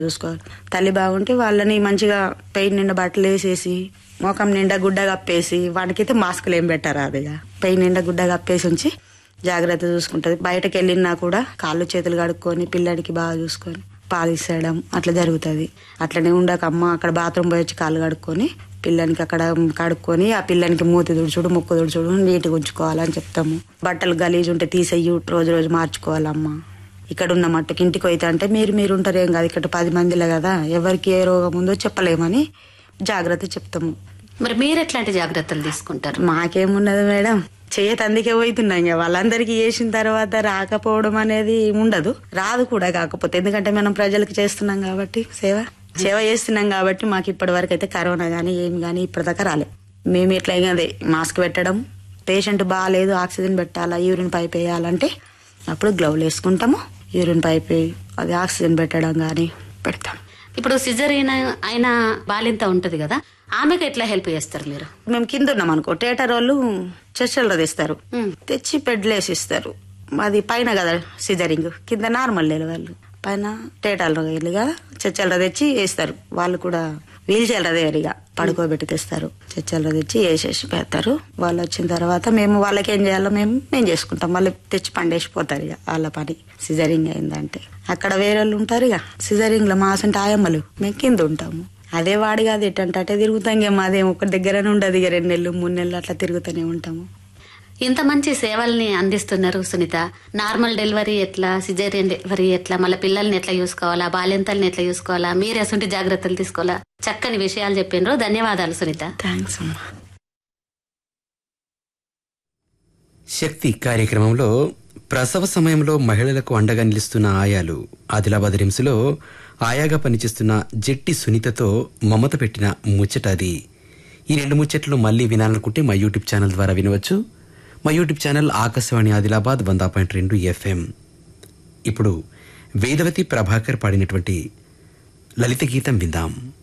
చూసుకోవాలి తల్లి బాగుంటే వాళ్ళని మంచిగా పెయిన్ నిండా బట్టలు వేసేసి ముఖం నిండా గుడ్డ కప్పేసి వానికైతే మాస్కులు ఏం పెట్టారు అదిగా పెయిన్ నిండా గుడ్డ కప్పేసి ఉంచి జాగ్రత్త చూసుకుంటది బయటకు వెళ్ళినా కూడా కాళ్ళు చేతులు కడుక్కొని పిల్లడికి బాగా చూసుకొని పాలిస్తడం అట్లా జరుగుతుంది అట్లనే ఉండక అమ్మ అక్కడ బాత్రూమ్ పోయి వచ్చి కాళ్ళు కడుక్కొని పిల్లనికి అక్కడ కడుక్కొని ఆ పిల్లనికి మూతి తుడుచుడు ముక్కు తుడుచుడు నీట్గా ఉంచుకోవాలని చెప్తాము బట్టలు గలీజ్ ఉంటే తీసేయి రోజు రోజు మార్చుకోవాలమ్మా ఇక్కడ ఉన్న మట్టుకు ఇంటికి పోయితే అంటే మీరు మీరు ఉంటారు ఏం కాదు ఇక్కడ పది మందిలే కదా ఎవరికి ఏ రోగం ఉందో చెప్పలేమని జాగ్రత్త చెప్తాము మరి మీరు ఎట్లాంటి జాగ్రత్తలు తీసుకుంటారు మాకేమున్నది మేడం చేయత అందుకే పోతున్నాం ఇక వాళ్ళందరికీ చేసిన తర్వాత రాకపోవడం అనేది ఉండదు రాదు కూడా కాకపోతే ఎందుకంటే మనం ప్రజలకు చేస్తున్నాం కాబట్టి సేవ సేవ చేస్తున్నాం కాబట్టి మాకు ఇప్పటి వరకు అయితే కరోనా గానీ ఏమి గానీ ఇప్పటిదాకా రాలే మేము ఇట్లా ఇంకా అదే మాస్క్ పెట్టడం పేషెంట్ బాగాలేదు ఆక్సిజన్ పెట్టాలా యూరిన్ పైప్ వేయాలంటే అప్పుడు గ్లౌలు వేసుకుంటాము యూరిన్ పైప్ అది ఆక్సిజన్ పెట్టడం గానీ పెడతాం ఇప్పుడు సిజరీన్ అయిన బాలింత ఉంటది కదా ఆమెకు ఎట్లా హెల్ప్ చేస్తారు మీరు మేము కింద ఉన్నాం అనుకో టేటర్ వాళ్ళు చర్చల్లో తెస్తారు ఉమ్. తెచ్చి పెడ్లేసి ఇస్తారు అది పైన కదా సిజరింగ్ కింద నార్మల్ వాళ్ళు పైన టేటాలు కదా చర్చల్లో తెచ్చి వేస్తారు వాళ్ళు కూడా వీల్ చైర్ల దగ్గర ఇక పడుకోబెట్టి తెస్తారు చర్చల్లో తెచ్చి వేసేసి పెడతారు వాళ్ళు వచ్చిన తర్వాత మేము వాళ్ళకి ఏం చేయాలో మేము మేము చేసుకుంటాం వాళ్ళు తెచ్చి పండేసిపోతారు ఇక వాళ్ళ పని సిజరింగ్ అయిందంటే అక్కడ వేరే వాళ్ళు ఉంటారు ఇక సిజరింగ్ లో మాసంటే ఆయమ్మలు మేము కింద ఉంటాము అదే వాడి కాదు ఎట్టంటే అటే తిరుగుతాం ఇక మాదేం ఒక దగ్గరనే ఉండదు ఇక రెండు నెలలు మూడు నెలలు అట్లా తిరుగుతూనే ఉంటాము ఇంత మంచి సేవల్ని అందిస్తున్నారు సునీత నార్మల్ డెలివరీ ఎట్లా సిజేరియన్ డెలివరీ ఎట్లా మళ్ళీ పిల్లల్ని ఎట్లా చూసుకోవాలా బాల్యంతల్ని ఎట్లా చూసుకోవాలా మీరు ఎటువంటి జాగ్రత్తలు తీసుకోవాలా చక్కని విషయాలు చెప్పినారు ధన్యవాదాలు సునీత థ్యాంక్స్ అమ్మా శక్తి కార్యక్రమంలో ప్రసవ సమయంలో మహిళలకు అండగా నిలుస్తున్న ఆయాలు ఆదిలాబాద్ రిమ్స్లో ఆయాగా పనిచేస్తున్న జెట్టి సునీతతో మమత పెట్టిన ముచ్చట అది ఈ రెండు ముచ్చట్లు మళ్ళీ వినాలనుకుంటే మా యూట్యూబ్ ఛానల్ ద్వారా వినవచ్చు మా యూట్యూబ్ ఛానల్ ఆకాశవాణి ఆదిలాబాద్ వంద పాయింట్ రెండు ఎఫ్ఎం ఇప్పుడు వేదవతి ప్రభాకర్ పాడినటువంటి లలిత గీతం విందాం